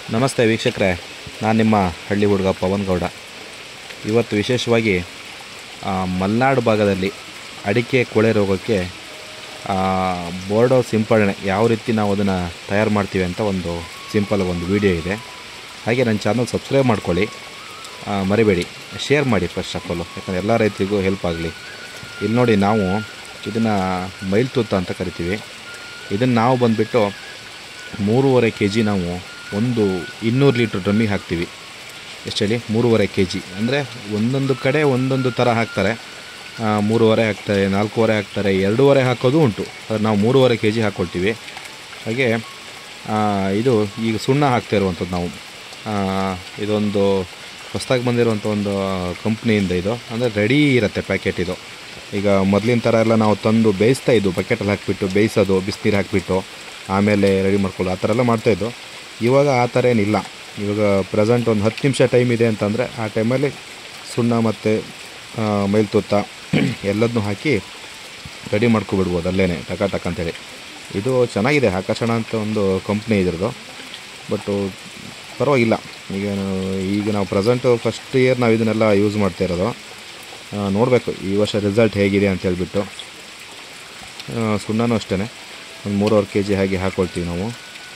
ನಮಸ್ತೆ ವೀಕ್ಷಕರೇ ನಾನು ನಿಮ್ಮ ಹಳ್ಳಿ ಹುಡುಗ ಪವನ್ ಗೌಡ ಇವತ್ತು ವಿಶೇಷವಾಗಿ ಆ, ಮಲೆನಾಡು ಭಾಗದಲ್ಲಿ ಅಡಿಕೆ ಕೊಳೆ ರೋಗಕ್ಕೆ ಆ, ಬೋರ್ಡೋ ಸಿಂಪಡಣೆ ಯಾವ ರೀತಿ ನಾವು ಅದನ್ನು ತಯಾರು ಮಾಡ್ತೀವಿ ಅಂತ ಒಂದು ಸಿಂಪಲ್ ಒಂದು ವಿಡಿಯೋ ಇದೆ ಹಾಗೆ ನನ್ನ ಚಾನಲ್ ಸಬ್ಸ್ಕ್ರೈಬ್ ಮಾಡ್ಕೊಳ್ಳಿ ಆ, ಮರಿಬೇಡಿ ಶೇರ್ ಮಾಡಿ ಫಸ್ಟ್ ಆಫ್ ಆಲು ಯಾಕಂದರೆ ಎಲ್ಲ ರೈತರಿಗೂ ಹೆಲ್ಪ್ ಆಗಲಿ ಇಲ್ಲಿ ನೋಡಿ ನಾವು ಇದನ್ನು ಮೈಲ್ ತೂತ ಅಂತ ಕರಿತೀವಿ ಇದನ್ನು ನಾವು ಬಂದುಬಿಟ್ಟು ಮೂರುವರೆ ಕೆ ಜಿ ನಾವು ಒಂದು ಇನ್ನೂರು ಲೀಟ್ರ್ ಡ್ರಮ್ಮಿಗೆ ಹಾಕ್ತೀವಿ ಎಷ್ಟು ಹೇಳಿ ಮೂರುವರೆ ಕೆ ಜಿ ಅಂದರೆ ಒಂದೊಂದು ಕಡೆ ಒಂದೊಂದು ಥರ ಹಾಕ್ತಾರೆ ಆ, ಮೂರುವರೆ ಹಾಕ್ತಾರೆ ನಾಲ್ಕೂವರೆ ಹಾಕ್ತಾರೆ ಎರಡೂವರೆ ಹಾಕೋದು ಉಂಟು ಆದರೆ ನಾವು ಮೂರುವರೆ ಕೆ ಜಿ ಹಾಕ್ಕೊಳ್ತೀವಿ ಹಾಗೆ ಆ, ಇದು ಈಗ ಸುಣ್ಣ ಹಾಕ್ತಾ ಇರುವಂಥದ್ದು ನಾವು ಆ, ಇದೊಂದು ಹೊಸ್ದಾಗಿ ಬಂದಿರುವಂಥ ಒಂದು ಕಂಪ್ನಿಯಿಂದ ಇದು ಅಂದರೆ ರೆಡಿ ಇರುತ್ತೆ ಪ್ಯಾಕೆಟ್ ಇದು ಈಗ ಮೊದಲಿನ ಥರ ಎಲ್ಲ ನಾವು ತಂದು ಬೇಯಿಸ್ತಾ ಇದ್ದು ಬಕೆಟಲ್ಲಿ ಹಾಕಿಬಿಟ್ಟು ಬೇಯಿಸೋದು ಬಿಸಿನೀರು ಹಾಕಿಬಿಟ್ಟು ಆಮೇಲೆ ರೆಡಿ ಮಾಡ್ಕೊಳ್ಳೋದು ಆ ಥರ ಎಲ್ಲ ಮಾಡ್ತಾಯಿದ್ದು ಇವಾಗ ಆ ಥರ ಏನಿಲ್ಲ ಇವಾಗ ಪ್ರೆಸೆಂಟ್ ಒಂದು ಹತ್ತು ನಿಮಿಷ ಟೈಮ್ ಇದೆ ಅಂತಂದರೆ ಆ ಟೈಮಲ್ಲಿ ಸುಣ್ಣ ಮತ್ತು ಮೈಲ್ತುತ್ತ ಎಲ್ಲದನ್ನೂ ಹಾಕಿ ರೆಡಿ ಮಾಡ್ಕೊಬಿಡ್ಬೋದು ಅಲ್ಲೇ ಟಕ ಟಕ್ ಅಂತೇಳಿ ಇದು ಚೆನ್ನಾಗಿದೆ ಆಕಾಶಣ ಅಂತ ಒಂದು ಕಂಪ್ನಿ ಇದ್ರದ್ದು ಬಟ್ಟು ಪರವಾಗಿಲ್ಲ ಈಗ ನಾವು- ಈಗ ನಾವು ಪ್ರೆಸೆಂಟು ಫಸ್ಟ್ ಇಯರ್ ನಾವು ಇದನ್ನೆಲ್ಲ ಯೂಸ್ ಮಾಡ್ತಾ ಇರೋದು ನೋಡಬೇಕು ಈ ವರ್ಷ ರಿಸಲ್ಟ್ ಹೇಗಿದೆ ಅಂತ ಹೇಳ್ಬಿಟ್ಟು ಆ, ಸುಣ್ಣನೂ ಅಷ್ಟೇ ಒಂದು ಮೂರುವರೆ ಕೆ ಜಿ ಹಾಗೆ ಹಾಕ್ಕೊಳ್ತೀವಿ ನಾವು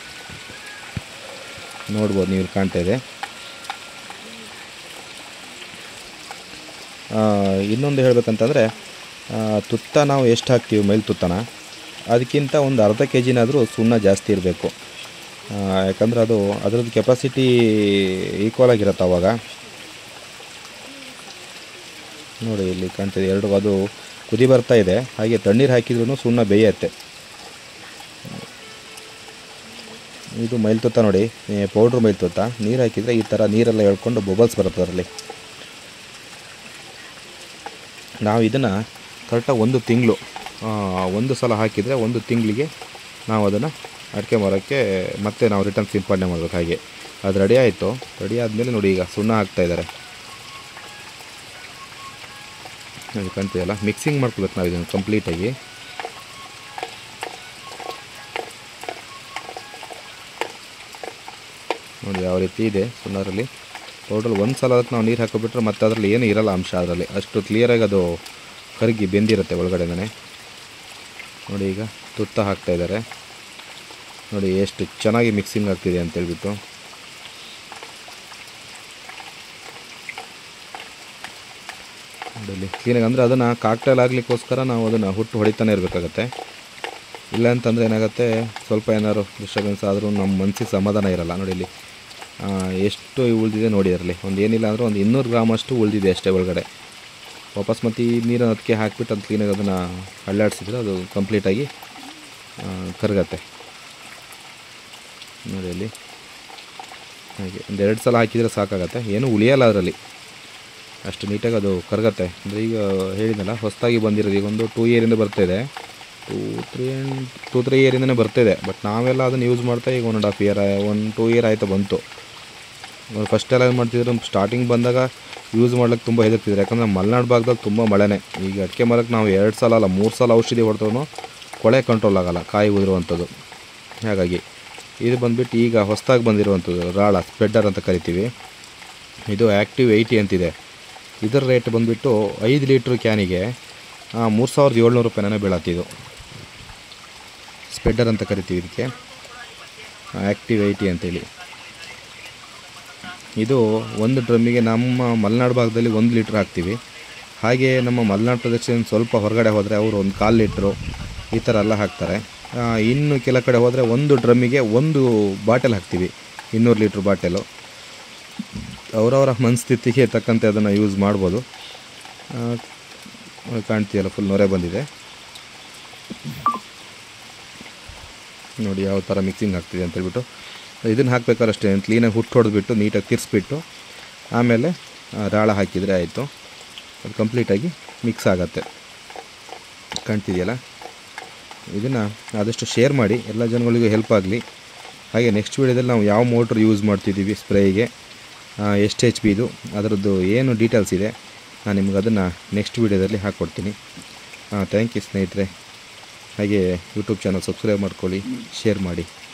ನೋಡ್ಬೋದು ನೀವು ಇಲ್ಲಿ ಕಾಣ್ತಾ ಇದೆ ಆ, ಇನ್ನೊಂದು ಹೇಳ್ಬೇಕಂತಂದರೆ ಆ, ತುತ್ತ ನಾವು ಎಷ್ಟು ಹಾಕ್ತೀವಿ ಮೈಲ್ ತುತ್ತನ ಅದಕ್ಕಿಂತ ಒಂದು ಅರ್ಧ ಕೆ ಜಿನಾದರೂ ಸುಣ್ಣ ಜಾಸ್ತಿ ಇರಬೇಕು ಯಾಕಂದ್ರೆ ಅದು ಅದರದ್ದು ಕೆಪಾಸಿಟಿ ಈಕ್ವಲ್ ಆಗಿರುತ್ತೆ ಅವಾಗ ನೋಡಿ ಇಲ್ಲಿ ಕಾಣ್ತಿದೆ ಎರಡು ಅದು ಕುದಿ ಬರ್ತಾ ಇದೆ ಹಾಗೆ ತಣ್ಣೀರು ಹಾಕಿದ್ರೂ ಸುಣ್ಣ ಬೇಯುತ್ತೆ ಇದು ಮೈಲ್ತುತ್ತ ನೋಡಿ ಪೌಡ್ರ್ ಮೈಲ್ತುತ್ತ ನೀರು ಹಾಕಿದರೆ ಈ ಥರ ನೀರೆಲ್ಲ ಎಳ್ಕೊಂಡು ಬಬಲ್ಸ್ ಬರುತ್ತೆ ಅದರಲ್ಲಿ ನಾವು ಇದನ್ನು ಕರೆಕ್ಟಾಗಿ ಒಂದು ತಿಂಗಳು ಒಂದು ಸಲ ಹಾಕಿದರೆ ಒಂದು ತಿಂಗಳಿಗೆ ನಾವು ಅದನ್ನು ಅಡಿಕೆ ಮರಕ್ಕೆ ಮತ್ತೆ ನಾವು ರಿಟರ್ನ್ ಸಿಂಪಡಣೆ ಮಾಡಬೇಕು ಹಾಗೆ ಅದು ರೆಡಿ ಆಯಿತು ರೆಡಿ ಆದಮೇಲೆ ನೋಡಿ ಈಗ ಸುಣ್ಣ ಹಾಕ್ತಾ ಇದ್ದಾರೆ ನೋಡಿ ಕಾಣ್ತಿದೆಯಲ್ಲ ಮಿಕ್ಸಿಂಗ್ ಮಾಡ್ಕೊಬೇಕು ನಾವು ಇದನ್ನು ಕಂಪ್ಲೀಟಾಗಿ ನೋಡಿ ಯಾವ ರೀತಿ ಇದೆ ಸುಣ್ಣರಲ್ಲಿ ಟೋಟಲ್ ಒಂದು ಸಲ ಅದಕ್ಕೆ ನಾವು ನೀರು ಹಾಕಿಬಿಟ್ರೆ ಮತ್ತೆ ಅದರಲ್ಲಿ ಏನು ಇರಲ್ಲ ಅಂಶ ಅದರಲ್ಲಿ ಅಷ್ಟು ಕ್ಲಿಯರಾಗಿ ಅದು ಕರಗಿ ಬೆಂದಿರುತ್ತೆ ಒಳಗಡೆನೇ ನೋಡಿ ಈಗ ತುತ್ತ ಹಾಕ್ತಾ ಇದ್ದಾರೆ ನೋಡಿ ಎಷ್ಟು ಚೆನ್ನಾಗಿ ಮಿಕ್ಸಿಂಗ್ ಆಗ್ತಿದೆ ಅಂತೇಳ್ಬಿಟ್ಟು ನೋಡಿ ಕ್ಲೀನಾಗಿ ಅಂದರೆ ಅದನ್ನು ಕಾಕ್ಟೇಲ್ ಆಗಲಿಕ್ಕೋಸ್ಕರ ನಾವು ಅದನ್ನು ಹುಟ್ಟು ಹೊಡಿತಾನೆ ಇರಬೇಕಾಗತ್ತೆ ಇಲ್ಲ ಅಂತಂದರೆ ಏನಾಗುತ್ತೆ ಸ್ವಲ್ಪ ಏನಾದ್ರು ಡಿಸ್ಟರ್ಬೆನ್ಸ್ ಆದರೂ ನಮ್ಮ ಮನಸ್ಸಿಗೆ ಸಮಾಧಾನ ಇರಲ್ಲ ನೋಡಿ ಇಲ್ಲಿ ಆ, ಎಷ್ಟು ಉಳಿದಿದೆ ನೋಡಿ ಅದರಲ್ಲಿ ಒಂದು ಏನಿಲ್ಲ ಅಂದರೆ ಒಂದು ಇನ್ನೂರು ಗ್ರಾಮ್ ಅಷ್ಟು ಉಳಿದಿದೆ ಅಷ್ಟೇ ಒಳಗಡೆ ವಾಪಸ್ ಮತ್ತು ಈ ನೀರನ್ನು ಅದಕ್ಕೆ ಹಾಕಿಬಿಟ್ಟು ಅದು ಕ್ಲೀನಾಗಿ ಅದನ್ನು ಅಳ್ಳಾಡಿಸಿದ್ರೆ ಅದು ಕಂಪ್ಲೀಟಾಗಿ ಕರಗತ್ತೆ ನೋಡಿ ಅಲ್ಲಿ ಹಾಗೆ ಒಂದು ಎರಡು ಸಲ ಹಾಕಿದರೆ ಸಾಕಾಗತ್ತೆ ಏನೂ ಉಳಿಯಲ್ಲ ಅದರಲ್ಲಿ ಅಷ್ಟು ನೀಟಾಗಿ ಅದು ಕರಗತ್ತೆ ಅಂದರೆ ಈಗ ಹೇಳಿದ್ನಲ್ಲ ಹೊಸದಾಗಿ ಬಂದಿರೋದು ಈಗ ಒಂದು ಟೂ ಇಯರಿಂದ ಬರ್ತಾಯಿದೆ two three and two three ಇಯರಿಂದನೇ ಬರ್ತಿದೆ ಬಟ್ ನಾವೆಲ್ಲ ಅದನ್ನು ಯೂಸ್ ಮಾಡ್ತಾ ಈಗ one and half year one two year ಆಯಿತು ಬಂತು ಫಸ್ಟ್ ಎಲ್ಲ ಏನು ಮಾಡ್ತಿದ್ರು ಸ್ಟಾರ್ಟಿಂಗ್ ಬಂದಾಗ ಯೂಸ್ ಮಾಡ್ಲಿಕ್ಕೆ ತುಂಬ ಹೆದರ್ತಿದ್ರು ಯಾಕಂದರೆ ಮಲೆನಾಡು ಭಾಗದಲ್ಲಿ ತುಂಬ ಮಳೆನೇ ಈಗ ಅಡಿಕೆ ಮರಕ್ಕೆ ನಾವು ಎರಡು ಸಲ ಅಲ್ಲ ಮೂರು ಸಲ ಔಷಧಿ ಹೊಡೆದ್ರೂ ಕೊಳೆ ಕಂಟ್ರೋಲ್ ಆಗಲ್ಲ ಕಾಯಿ ಉದುರುವಂಥದ್ದು ಹಾಗಾಗಿ ಇದು ಬಂದುಬಿಟ್ಟು ಈಗ ಹೊಸದಾಗಿ ಬಂದಿರುವಂಥದ್ದು ರಾಳ ಸ್ಪ್ರೆಡ್ಡರ್ ಅಂತ ಕರಿತೀವಿ ಇದು ಆ್ಯಕ್ಟಿವ್ ಏಯ್ಟಿ ಅಂತಿದೆ ಇದರ ರೇಟ್ ಬಂದುಬಿಟ್ಟು ಐದು ಲೀಟ್ರ್ ಕ್ಯಾನಿಗೆ ಮೂರು ಸಾವಿರದ ಏಳ್ನೂರು ರೂಪಾಯಿನೇ ಬೀಳತ್ತಿದು ಸ್ಪ್ರೆಡ್ಡರ್ ಅಂತ ಕರಿತೀವಿ ಇದಕ್ಕೆ ಆ್ಯಕ್ಟಿವ್ ಏಯ್ಟಿ ಅಂತೇಳಿ ಇದು ಒಂದು ಡ್ರಮ್ಮಿಗೆ ನಮ್ಮ ಮಲೆನಾಡು ಭಾಗದಲ್ಲಿ ಒಂದು ಲೀಟ್ರ್ ಹಾಕ್ತೀವಿ ಹಾಗೆ ನಮ್ಮ ಮಲೆನಾಡು ಪ್ರದೇಶದಿಂದ ಸ್ವಲ್ಪ ಹೊರಗಡೆ ಹೋದರೆ ಅವರು ಒಂದು ಕಾಲು ಲೀಟ್ರು ಈ ಥರ ಎಲ್ಲ ಹಾಕ್ತಾರೆ ಆ, ಇನ್ನು ಕೆಲ ಕಡೆ ಹೋದರೆ ಒಂದು ಡ್ರಮ್ಮಿಗೆ ಒಂದು ಬಾಟಲ್ ಹಾಕ್ತೀವಿ ಇನ್ನೂರು ಲೀಟ್ರ್ ಬಾಟಲು ಅವರವರ ಮನಸ್ಥಿತಿಗೆ ತಕ್ಕಂತೆ ಅದನ್ನು ಯೂಸ್ ಮಾಡ್ಬೋದು ಆ, ಕಾಣ್ತೀಯಲ್ಲ ಫುಲ್ ನೊರೆ ಬಂದಿದೆ ನೋಡಿ ಯಾವ ಥರ ಮಿಕ್ಸಿಂಗ್ ಆಗ್ತಿದೆ ಅಂತೇಳ್ಬಿಟ್ಟು ಇದನ್ನು ಹಾಕ್ಬೇಕಾದ್ರೆ ಅಷ್ಟೇ ಕ್ಲೀನಾಗಿ ಹುಟ್ಟು ಹೊಡೆದ್ಬಿಟ್ಟು ನೀಟಾಗಿ ತಿರ್ಸ್ಬಿಟ್ಟು ಆಮೇಲೆ ಆ, ರಾಳ ಹಾಕಿದರೆ ಆಯಿತು ಅದು ಕಂಪ್ಲೀಟಾಗಿ ಮಿಕ್ಸ್ ಆಗತ್ತೆ ಕಾಣ್ತಿದೆಯಲ್ಲ ಇದನ್ನು ಆದಷ್ಟು ಶೇರ್ ಮಾಡಿ ಎಲ್ಲ ಜನಗಳಿಗೂ ಹೆಲ್ಪ್ ಆಗಲಿ ಹಾಗೆ ನೆಕ್ಸ್ಟ್ ವೀಡಿಯೋದಲ್ಲಿ ನಾವು ಯಾವ ಮೋಟ್ರ್ ಯೂಸ್ ಮಾಡ್ತಿದ್ದೀವಿ ಸ್ಪ್ರೇಗೆ ಎಷ್ಟು ಎಚ್ ಪಿ ಇದು ಅದರದ್ದು ಏನು ಡೀಟೇಲ್ಸ್ ಇದೆ ನಾನು ನಿಮ್ಗೆ ಅದನ್ನು ನೆಕ್ಸ್ಟ್ ವೀಡಿಯೋದಲ್ಲಿ ಹಾಕ್ಕೊಡ್ತೀನಿ ಥ್ಯಾಂಕ್ ಯು ಸ್ನೇಹಿತರೆ ಹಾಗೆ ಯೂಟ್ಯೂಬ್ ಚಾನಲ್ ಸಬ್ಸ್ಕ್ರೈಬ್ ಮಾಡ್ಕೊಳ್ಳಿ ಶೇರ್ ಮಾಡಿ